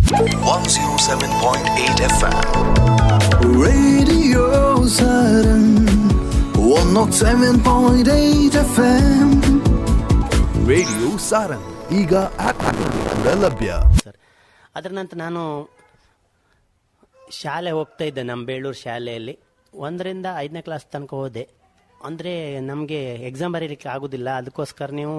107.8 FM. Radio Saturn 107.8 FM radio Sarang ಈಗ ಆಪ್ನಲ್ಲಿ ಕೂಡ ಲಭ್ಯ ಸರ್ ಅದರ ನಂತರ ನಾನು ಶಾಲೆ ಹೋಗ್ತಾ ಇದ್ದೆ ನಮ್ಮ ಬೇಳೂರು ಶಾಲೆಯಲ್ಲಿ ಒಂದರಿಂದ ಐದನೇ ಕ್ಲಾಸ್ ತನಕ ಹೋದೆ ಅಂದರೆ ನಮಗೆ ಎಕ್ಸಾಮ್ ಬರೀಲಿಕ್ಕೆ ಆಗೋದಿಲ್ಲ ಅದಕ್ಕೋಸ್ಕರ ನೀವು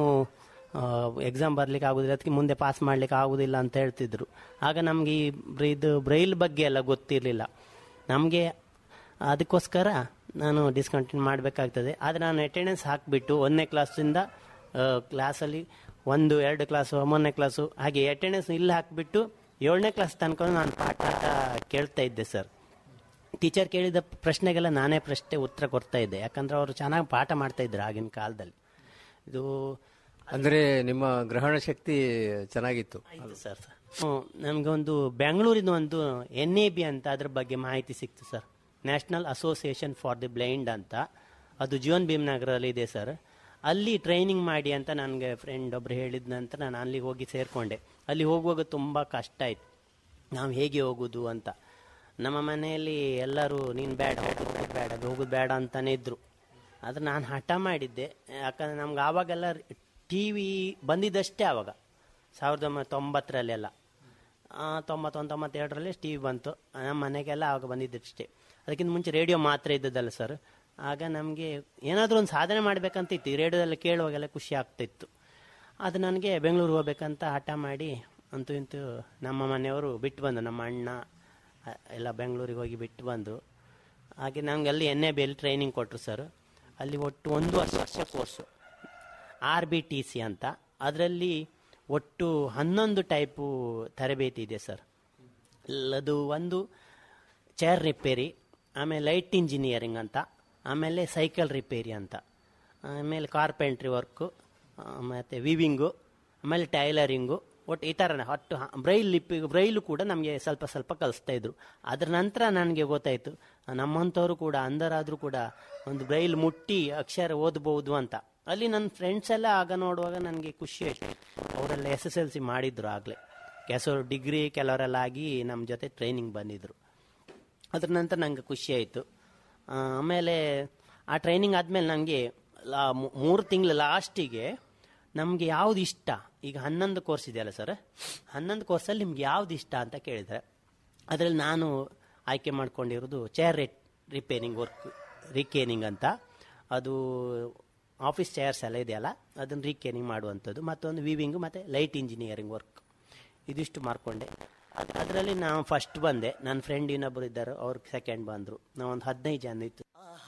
ಎಕ್ಸಾಮ್ ಬರಲಿಕ್ಕೆ ಆಗೋದಿಲ್ಲ ಅದಕ್ಕೆ ಮುಂದೆ ಪಾಸ್ ಮಾಡಲಿಕ್ಕೆ ಆಗೋದಿಲ್ಲ ಅಂತ ಹೇಳ್ತಿದ್ರು ಆಗ ನಮಗೆ ಈ ಬ್ರ- ಇದು ಬ್ರೈಲ್ ಬಗ್ಗೆ ಎಲ್ಲ ಗೊತ್ತಿರಲಿಲ್ಲ ನಮಗೆ ಅದಕ್ಕೋಸ್ಕರ ನಾನು ಡಿಸ್ಕಂಟಿನ್ಯೂ ಮಾಡಬೇಕಾಗ್ತದೆ ಆದರೆ ನಾನು ಅಟೆಂಡೆನ್ಸ್ ಹಾಕಿಬಿಟ್ಟು ಒಂದನೇ ಕ್ಲಾಸಿಂದ ಕ್ಲಾಸಲ್ಲಿ ಒಂದು ಎರಡು ಕ್ಲಾಸು ಮೂರನೇ ಕ್ಲಾಸು ಹಾಗೆ ಅಟೆಂಡೆನ್ಸ್ ಇಲ್ಲಿ ಹಾಕಿಬಿಟ್ಟು ಏಳನೇ ಕ್ಲಾಸ್ ತನಕ ನಾನು ಪಾಠ ಕೇಳ್ತಾ ಇದ್ದೆ ಸರ್ ಟೀಚರ್ ಕೇಳಿದ ಪ್ರಶ್ನೆಗೆಲ್ಲ ನಾನೇ ಪ್ರಶ್ನೆ ಉತ್ತರ ಕೊಡ್ತಾ ಇದ್ದೆ ಯಾಕಂದ್ರೆ ಅವರು ಚೆನ್ನಾಗಿ ಪಾಠ ಮಾಡ್ತಾ ಇದ್ರು ಆಗಿನ ಕಾಲದಲ್ಲಿ ಇದು ಅಂದ್ರೆ ನಿಮ್ಮ ಗ್ರಹಣ ಶಕ್ತಿ ಚೆನ್ನಾಗಿತ್ತು ಆಯ್ತು ಸರ್ ನಮಗೆ ಒಂದು ಬೆಂಗಳೂರಿನ ಒಂದು ಎನ್ ಎ ಬಿ ಅಂತ ಅದ್ರ ಬಗ್ಗೆ ಮಾಹಿತಿ ಸಿಕ್ತು sir national association for the blind ಅಂತ ಅದು ಜೀವನ್ ಭೀಮ್ನಗರಲ್ಲಿ ಇದೆ ಸರ್ ಅಲ್ಲಿ ಟ್ರೈನಿಂಗ್ ಮಾಡಿ ಅಂತ ನನಗೆ ಫ್ರೆಂಡ್ ಒಬ್ರು ಹೇಳಿದ ನಂತರ ನಾನು ಅಲ್ಲಿಗೆ ಹೋಗಿ ಸೇರಿಕೊಂಡೆ ಅಲ್ಲಿ ಹೋಗುವಾಗ ತುಂಬ ಕಷ್ಟ ಆಯ್ತು ನಾವು ಹೇಗೆ ಹೋಗೋದು ಅಂತ ನಮ್ಮ ಮನೆಯಲ್ಲಿ ಎಲ್ಲರೂ ನೀನು ಬೇಡ ಹೋಗೋದು ಬೇಡ ಹೋಗೋದು ಬೇಡ ಅಂತಾನೆ ಇದ್ರು ಆದರೆ ನಾನು ಹಠ ಮಾಡಿದ್ದೆ ಯಾಕಂದ್ರೆ ನಮ್ಗೆ ಆವಾಗೆಲ್ಲ ಟಿ ವಿ ಬಂದಿದ್ದಷ್ಟೇ ಆವಾಗ ಸಾವಿರದ ಒಂಬೈನೂರ ತೊಂಬತ್ತರಲ್ಲೆಲ್ಲ ಆ, ತೊಂಬತ್ತೊಂದು ತೊಂಬತ್ತೆರಡರಲ್ಲಿ ಟಿ ವಿ ಬಂತು ನಮ್ಮ ಮನೆಗೆಲ್ಲ ಆವಾಗ ಬಂದಿದ್ದಷ್ಟೇ ಅದಕ್ಕಿಂತ ಮುಂಚೆ ರೇಡಿಯೋ ಮಾತ್ರ ಇದ್ದದಲ್ಲ ಸರ್ ಆಗ ನಮಗೆ ಏನಾದರೂ ಒಂದು ಸಾಧನೆ ಮಾಡಬೇಕಂತ ಇತ್ತು ಈ ರೇಡಿಯೋದಲ್ಲಿ ಕೇಳುವಾಗೆಲ್ಲ ಖುಷಿ ಆಗ್ತಿತ್ತು ಅದು ನನಗೆ ಬೆಂಗಳೂರು ಹೋಗ್ಬೇಕಂತ ಹಠ ಮಾಡಿ ಅಂತೂ ಇಂತೂ ನಮ್ಮ ಮನೆಯವರು ಬಿಟ್ಟು ಬಂದು ನಮ್ಮ ಅಣ್ಣ ಅ, ಎಲ್ಲ ಬೆಂಗಳೂರಿಗೆ ಹೋಗಿ ಬಿಟ್ಟು ಬಂದು ಹಾಗೆ ನಮ್ಗೆ ಅಲ್ಲಿ ಎನ್ ಎ ಬಿಯಲ್ಲಿ ಟ್ರೈನಿಂಗ್ ಕೊಟ್ಟರು ಸರ್ ಅಲ್ಲಿ ಒಟ್ಟು ಒಂದು ವರ್ಷ ವರ್ಷ course R B T C ಅಂತ ಅದರಲ್ಲಿ ಒಟ್ಟು ಹನ್ನೊಂದು ಟೈಪು ತರಬೇತಿ ಇದೆ ಸರ್ ಅದು ಒಂದು ಚೇರ್ ರಿಪೇರಿ ಆಮೇಲೆ ಲೈಟ್ ಇಂಜಿನಿಯರಿಂಗ್ ಅಂತ ಆಮೇಲೆ ಸೈಕಲ್ ರಿಪೇರಿ ಅಂತ ಆಮೇಲೆ ಕಾರ್ಪೆಂಟ್ರಿ ವರ್ಕು ಮತ್ತು ವಿವಿಂಗು ಆಮೇಲೆ ಟೈಲರಿಂಗು ಒಟ್ಟು ಈ ಥರ ಒಟ್ಟು ಹ- ಬ್ರೈಲ್ ಲಿಪಿ ಬ್ರೈಲು ಕೂಡ ನಮಗೆ ಸ್ವಲ್ಪ ಸ್ವಲ್ಪ ಕಲಿಸ್ತಾ ಇದ್ರು ಅದ್ರ ನಂತರ ನನಗೆ ಗೊತ್ತಾಯಿತು ನಮ್ಮಂಥವ್ರು ಕೂಡ ಅಂಧರಾದರೂ ಕೂಡ ಒಂದು ಬ್ರೈಲ್ ಮುಟ್ಟಿ ಅಕ್ಷರ ಓದ್ಬೋದು ಅಂತ ಅಲ್ಲಿ ನನ್ನ ಫ್ರೆಂಡ್ಸ್ ಎಲ್ಲ ಆಗ ನೋಡುವಾಗ ನನಗೆ ಖುಷಿ ಆಯ್ತು ಅವರೆಲ್ಲ ಎಸ್ ಎಸ್ ಎಲ್ ಸಿ ಮಾಡಿದ್ರು ಆಗಲೇ ಕೆಲವರು ಡಿಗ್ರಿ ಕೆಲವರೆಲ್ಲ ಆಗಿ ನಮ್ಮ ಜೊತೆ ಟ್ರೈನಿಂಗ್ ಬಂದಿದ್ರು ಅದ್ರ ನಂತರ ನಂಗೆ ಖುಷಿ ಆಯಿತು ಆಮೇಲೆ ಆ ಟ್ರೈನಿಂಗ್ ಆದಮೇಲೆ ನನಗೆ ಮೂರು ತಿಂಗಳ ಲಾಸ್ಟಿಗೆ ನಮಗೆ ಯಾವ್ದು ಇಷ್ಟ ಈಗ ಹನ್ನೊಂದು ಕೋರ್ಸ್ ಇದೆಯಲ್ಲ ಸರ್ ಹನ್ನೊಂದು ಕೋರ್ಸಲ್ಲಿ ನಿಮ್ಗೆ ಯಾವ್ದು ಇಷ್ಟ ಅಂತ ಕೇಳಿದರೆ ಅದರಲ್ಲಿ ನಾನು ಆಯ್ಕೆ ಮಾಡ್ಕೊಂಡಿರೋದು ಚೇರ್ ರಿಪೇರಿಂಗ್ ವರ್ಕ್ ರಿಕೇನಿಂಗ್ ಅಂತ ಅದು ಆಫೀಸ್ ಚೇರ್ಸ್ ಎಲ್ಲ ಇದೆಯಲ್ಲ ಅದನ್ನು ರೀಕೇನಿಂಗ್ ಮಾಡುವಂಥದ್ದು ಮತ್ತೊಂದು ವಿವಿಂಗ್ ಮತ್ತು ಲೈಟ್ ಇಂಜಿನಿಯರಿಂಗ್ ವರ್ಕ್ ಇದಿಷ್ಟು ಮಾರ್ಕೊಂಡೆ ಅದರಲ್ಲಿ ನಾವು ಫಸ್ಟ್ ಬಂದೆ ನನ್ನ ಫ್ರೆಂಡ್ ಇನ್ನೊಬ್ಬರು ಇದ್ದರು ಅವ್ರು ಸೆಕೆಂಡ್ ಬಂದರು ನಾವೊಂದು ಹದಿನೈದು ಜನ ಇತ್ತು